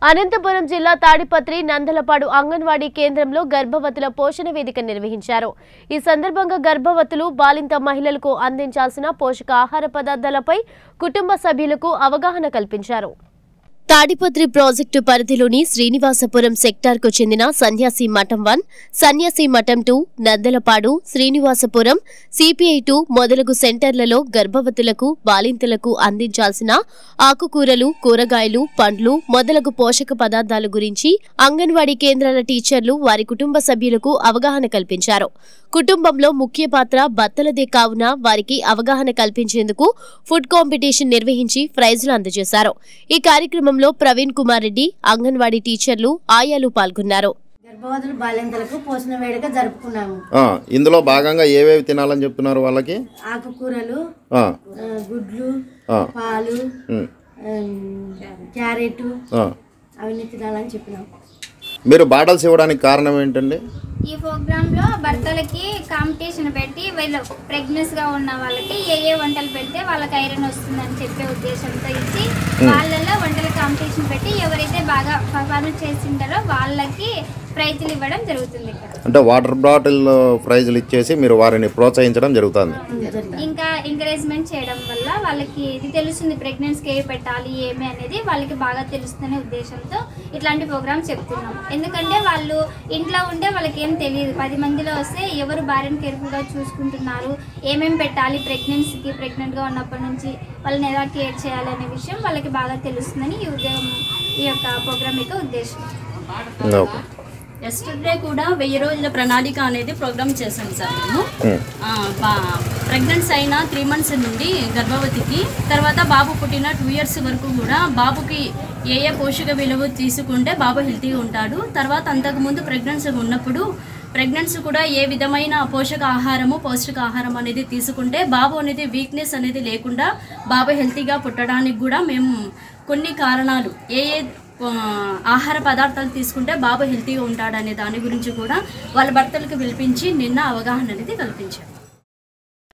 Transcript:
అనంతపురం జిల్లా తాడిపత్రి నందలపాడు అంగన్వాడీ కేంద్రంలో గర్భవతుల పోషణ వేదిక నిర్వహించారు ఈ సందర్భంగా గర్భవతులు బాలింత మహిళలకు అందించాల్సిన పోషకాహార పదార్థాలపై కుటుంబ సభ్యులకు అవగాహన కల్పించారు తాడిపత్రి ప్రాజెక్టు పరిధిలోని శ్రీనివాసపురం సెక్టార్కు చెందిన సన్యాసి మఠం వన్ సన్యాసి మఠం two Nandalapadu Srinivasapuram CPI two మొదలగు సెంటర్లలో గర్భవతులకు బాలింతలకు అందించాల్సిన ఆకుకూరలు కూరగాయలు పండ్లు మొదలగు పోషక పదార్థాల గురించి అంగన్వాడీ కేంద్రాల టీచర్లు వారి కుటుంబ సభ్యులకు అవగాహన కల్పించారు కుటుంబంలో ముఖ్య పాత్ర భర్తలదే కావున వారికి అవగాహన కల్పించేందుకు ఫుడ్ కాంపిటీషన్ నిర్వహించి ప్రైజులు అందజేశారు ఈ కార్యక్రమంలో ప్రవీణ్ కుమార్ రెడ్డి అంగన్వాడీ టీచర్లు ఆయాలు పాల్గొన్నారు గర్భవతులు బాలింతలకు పోషణ వేడుక జరుపుకున్నాము ఆ, ఇందులో భాగంగా ఏవేవి తినాలని చెప్తున్నారు వాళ్ళకి ఆకుకూరలు ఆ, ఆ, గుడ్లు ఆ, పాలు ఉమ్, ఆమ్, క్యారెట్ ఆ. అవన్నీ తినాలని చెప్పినాం మీరు బాటల్స్ ఇవ్వడానికి కారణం ఏంటండి ఈ ప్రోగ్రాంలో భర్తలకి కాంపిటీషన్ పెట్టి వీళ్ళు ప్రెగ్నెన్స్గా ఉన్న వాళ్ళకి ఏ ఏ వంటలు పెడితే వాళ్ళకి ఐరన్ వస్తుందని చెప్పే ఉద్దేశంతో ఇచ్చి వాళ్ళల్లో వంటల కాంపిటీషన్ పెట్టి ఎవరైతే బాగా పర్ఫార్మెన్స్ చేసింటారో వాళ్ళకి ప్రైజులు ఇవ్వడం జరుగుతుంది ఇక్కడ అంటే వాటర్ బాటిల్ ప్రైజులు ఇచ్చేసి మీరు వారిని ప్రోత్సహించడం జరుగుతుంది ఇంకా ఎంకరేజ్మెంట్ చేయడం వల్ల వాళ్ళకి ఇది తెలుస్తుంది ప్రెగ్నెన్సీకి ఏ పెట్టాలి ఏమి అనేది వాళ్ళకి బాగా తెలుస్తుందనే ఉద్దేశంతో ఇట్లాంటి ప్రోగ్రామ్ చెప్తున్నాం ఎందుకంటే వాళ్ళు ఇంట్లో ఉంటే వాళ్ళకి ఏం తెలియదు పది మందిలో వస్తే ఎవరు భార్యను కేర్ఫుల్గా చూసుకుంటున్నారు ఏమేమి పెట్టాలి ప్రెగ్నెన్సీకి ప్రెగ్నెంట్గా ఉన్నప్పటి నుంచి వాళ్ళని ఎలా కేర్ చేయాలి అనే విషయం వాళ్ళకి బాగా తెలుస్తుందని ఈ ఉద్యోగం ఈ యొక్క ప్రోగ్రామ్ యొక్క ఉద్దేశం ఓకే ఎస్టర్డే కూడా వెయ్యి రోజుల ప్రణాళిక అనేది ప్రోగ్రామ్ చేశాం సార్ మేము ఉమ్, ప్రెగ్నెన్సీ అయిన త్రీ మంత్స్ నుండి గర్భవతికి తర్వాత బాబు పుట్టిన టూ ఇయర్స్ వరకు కూడా బాబుకి ఏ ఏ పోషక విలువ తీసుకుంటే బాబు హెల్తీగా ఉంటాడు తర్వాత అంతకుముందు ప్రెగ్నెన్సీ ఉన్నప్పుడు ప్రెగ్నెన్సీ కూడా ఏ విధమైన పోషక ఆహారము పౌష్టిక ఆహారం అనేది తీసుకుంటే బాబు అనేది వీక్నెస్ అనేది లేకుండా బాబు హెల్తీగా పుట్టడానికి కూడా మేము కొన్ని కారణాలు ఏ ఏ ఆ, ఆహార పదార్థాలు తీసుకుంటే బాబు హెల్తీగా ఉంటాడనే దాని గురించి కూడా వాళ్ళ భర్తలకు పిలిపించి నిన్న అవగాహన అనేది కల్పించారు